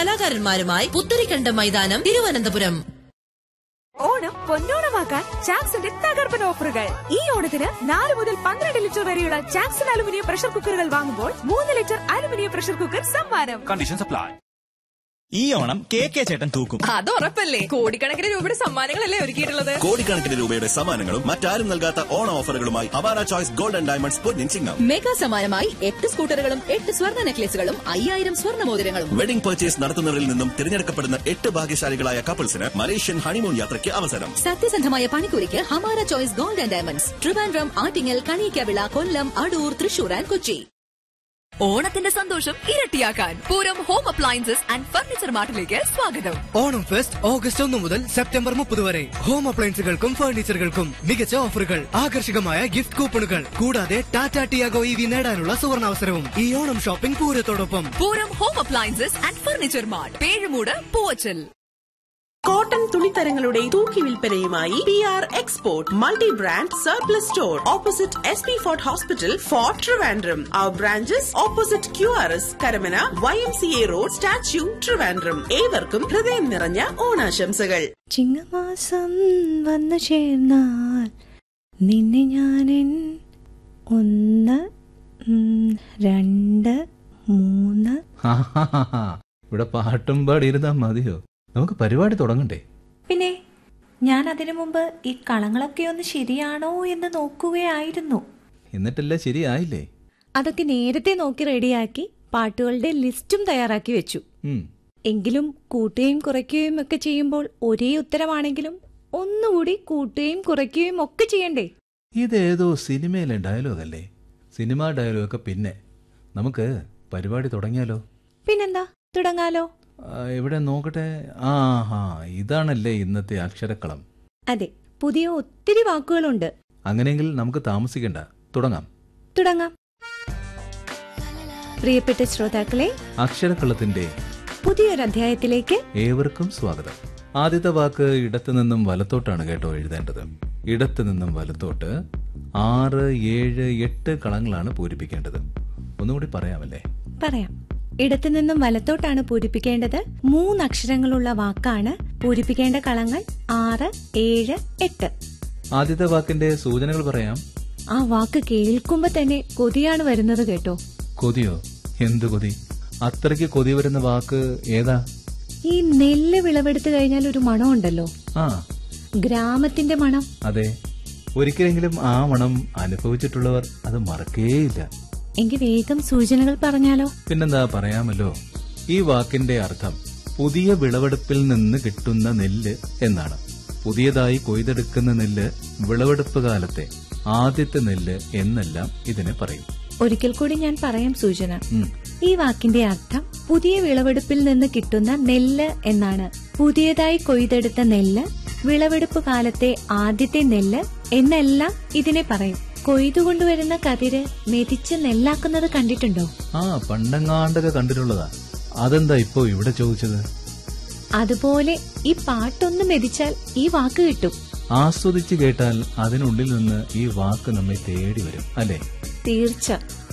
കലാകാരന്മാരുമായി പുത്തരിക്കണ്ട മൈതാനം തിരുവനന്തപുരം ഓണം പൊന്നോണമാക്കാൻ ചാക്സിന്റെ തകർപ്പൻ ഓഫറുകൾ ഈ ഓണത്തിന് നാല് മുതൽ പന്ത്രണ്ട് ലിറ്റർ വരെയുള്ള ചാക്സൺ അലുമിനിയം പ്രഷർ കുക്കറുകൾ വാങ്ങുമ്പോൾ മൂന്ന് ലിറ്റർ അലുമിനിയം പ്രഷർ കുക്കർ സമ്മാനം Conditions apply. ഈ ഓണം കെ കെ ചേട്ടൻ തൂക്കും അത് ഉറപ്പല്ലേ കോടിക്കണക്കിന് രൂപയുടെ സമ്മാനങ്ങളല്ലേ ഒരുക്കിയിട്ടുള്ളത് കോടിക്കണക്കിന് രൂപയുടെ സമ്മാനങ്ങളും മറ്റാരും നൽകാത്ത ഓണ ഓഫറുകളുമായി Hamara choice gold and diamonds പൊന്നിൻ ചിങ്ങം മെഗാ സമ്മാനമായി എട്ട് സ്കൂട്ടറുകളും എട്ട് സ്വർണ്ണ നെക്ലേസുകളും അയ്യായിരം സ്വർണ്ണ മോതിരങ്ങളും വെഡിംഗ് പർച്ചേസ് നടത്തുന്നവരിൽ നിന്നും തിരഞ്ഞെടുക്കപ്പെടുന്ന എട്ട് ഭാഗ്യശാലികളായ കപ്പിൾസിന് മലേഷ്യൻ ഹണിമൂൺ യാത്രയ്ക്ക് അവസരം സത്യസന്ധമായ പണിക്കൂലിക്ക് Hamara choice gold and diamonds Trivandrum Attingal Kaniyikkavila Kollam Adoor Thrissur and Kochi ഓണത്തിന്റെ സന്തോഷം ഇരട്ടിയാക്കാൻ Pooram home appliances and furniture മാർട്ടിലേക്ക് സ്വാഗതം ഓണം ഫെസ്റ്റ് ഓഗസ്റ്റ് ഒന്ന് മുതൽ സെപ്റ്റംബർ മുപ്പത് വരെ ഹോം അപ്ലയൻസുകൾക്കും ഫർണിച്ചറുകൾക്കും മികച്ച ഓഫറുകൾ ആകർഷകമായ ഗിഫ്റ്റ് കൂപ്പണുകൾ കൂടാതെ ടാറ്റ ടിയാഗോ ഇ വി നേടാനുള്ള സുവർണാവസരവും ഈ ഓണം ഷോപ്പിംഗ് പൂരത്തോടൊപ്പം Pooram home appliances and furniture mart Pezhumoodu Poovachal cotton തുണിത്തരങ്ങളുടെ തൂക്കി വിൽപ്പനയുമായി P R export multi brand surplus store opposite S P fort hospital fort Trivandrum our branches opposite Q R S Karamana Y M C A road statue Trivandrum ഏവർക്കും ഹൃദയം നിറഞ്ഞ ഓണാശംസകൾ ചിങ്ങമാസം വന്നു ചേർന്നാൽ നിന്നെ ഞാനെൻ ഒന്ന് ഉം, രണ്ട് മൂന്ന് ഇവിടെ പാട്ടും പാടിയിരുന്നാ മതിയോ നമുക്ക് പരിപാടി തുടങ്ങണ്ടേ പിന്നെ ഞാൻ അതിനു മുമ്പ് ഈ കളങ്ങളൊക്കെ ഒന്ന് ശരിയാണോ എന്ന് നോക്കുകയായിരുന്നു എന്നിട്ടെല്ലാം ശരിയായില്ലേ അതൊക്കെ നേരത്തെ നോക്കി റെഡിയാക്കി പാട്ടുകളുടെ ലിസ്റ്റും തയ്യാറാക്കി വെച്ചു ഉം. എങ്കിലും കൂട്ടുകയും കുറയ്ക്കുകയും ഒക്കെ ചെയ്യുമ്പോൾ ഒരേ ഉത്തരമാണെങ്കിലും ഒന്നുകൂടി കൂട്ടുകയും കുറയ്ക്കുകയും ഒക്കെ ചെയ്യണ്ടേ ഇതേതോ സിനിമയിലെ ഡയലോഗ് അല്ലേ സിനിമാ ഡയലോഗൊക്കെ പിന്നെ നമുക്ക് പരിപാടി തുടങ്ങിയാലോ പിന്നെന്താ തുടങ്ങാലോ ആ, ഇവിടെ നോക്കട്ടെ ആ ഹാ ഇതാണല്ലേ ഇന്നത്തെ അക്ഷരക്കളം അതെ പുതിയ ഒത്തിരി വാക്കുകളുണ്ട് അങ്ങനെയെങ്കിൽ നമുക്ക് താമസിക്കണ്ട തുടങ്ങാം തുടങ്ങാം പ്രിയപ്പെട്ട ശ്രോതാക്കളെ അക്ഷരക്കളത്തിന്റെ പുതിയൊരു അധ്യായത്തിലേക്ക് ഏവർക്കും സ്വാഗതം ആദ്യത്തെ വാക്ക് ഇടത്തു നിന്നും വലത്തോട്ടാണ് കേട്ടോ എഴുതേണ്ടത് ഇടത്തു നിന്നും വലത്തോട്ട് ആറ് ഏഴ് എട്ട് കളങ്ങളാണ് പൂരിപ്പിക്കേണ്ടത് ഒന്നുകൂടി പറയാമല്ലേ പറയാം ഇടത്തു നിന്നും വലത്തോട്ടാണ് പൂരിപ്പിക്കേണ്ടത് മൂന്ന് അക്ഷരങ്ങളുള്ള വാക്കാണ് പൂരിപ്പിക്കേണ്ട കളങ്ങൾ ആറ് ഏഴ് എട്ട് ആദ്യത്തെ വാക്കിന്റെ സൂചനകൾ പറയാം ആ വാക്ക് കേൾക്കുമ്പോ തന്നെ കൊതിയാണ് വരുന്നത് കേട്ടോ കൊതിയോ എന്ത് കൊതി അത്രയ്ക്ക് കൊതി വരുന്ന വാക്ക് ഏതാ ഈ നെല്ല് വിളവെടുത്തു കഴിഞ്ഞാൽ ഒരു മണമുണ്ടല്ലോ ആ ഗ്രാമത്തിന്റെ മണം അതെ ഒരിക്കലെങ്കിലും ആ മണം അനുഭവിച്ചിട്ടുള്ളവർ അത് മറക്കേയില്ല എങ്കിൽ വേഗം സൂചനകൾ പറഞ്ഞാലോ പിന്നെന്താ പറയാമല്ലോ ഈ വാക്കിന്റെ അർത്ഥം പുതിയ വിളവെടുപ്പിൽ നിന്ന് കിട്ടുന്ന നെല്ല് എന്നാണ് പുതിയതായി കൊയ്തെടുക്കുന്ന നെല്ല് വിളവെടുപ്പ് കാലത്തെ ആദ്യത്തെ നെല്ല് എന്നെല്ലാം ഇതിനെ പറയും ഒരിക്കൽ കൂടി ഞാൻ പറയാം സൂചന ഉം. ഈ വാക്കിന്റെ അർത്ഥം പുതിയ വിളവെടുപ്പിൽ നിന്ന് കിട്ടുന്ന നെല്ല് എന്നാണ് പുതിയതായി കൊയ്തെടുത്ത നെല്ല് വിളവെടുപ്പ് കാലത്തെ ആദ്യത്തെ നെല്ല് എന്നെല്ലാം ഇതിനെ പറയും കൊയ്തുകൊണ്ടുവരുന്ന കതിര് മെതിച്ച് നെല്ലാക്കുന്നത് കണ്ടിട്ടുണ്ടോ ആ പണ്ടങ്ങാണ്ടൊക്കെ കണ്ടിട്ടുള്ളതാ അതെന്താ ഇപ്പോ ഇവിടെ ചോദിച്ചത് അതുപോലെ ഈ പാട്ടൊന്ന് മെതിച്ചാൽ ഈ വാക്ക് കിട്ടും ആസ്വദിച്ച് കേട്ടാൽ അതിനുള്ളിൽ നിന്ന് ഈ വാക്ക് നമ്മെ തേടി വരും അല്ലേ തീർച്ച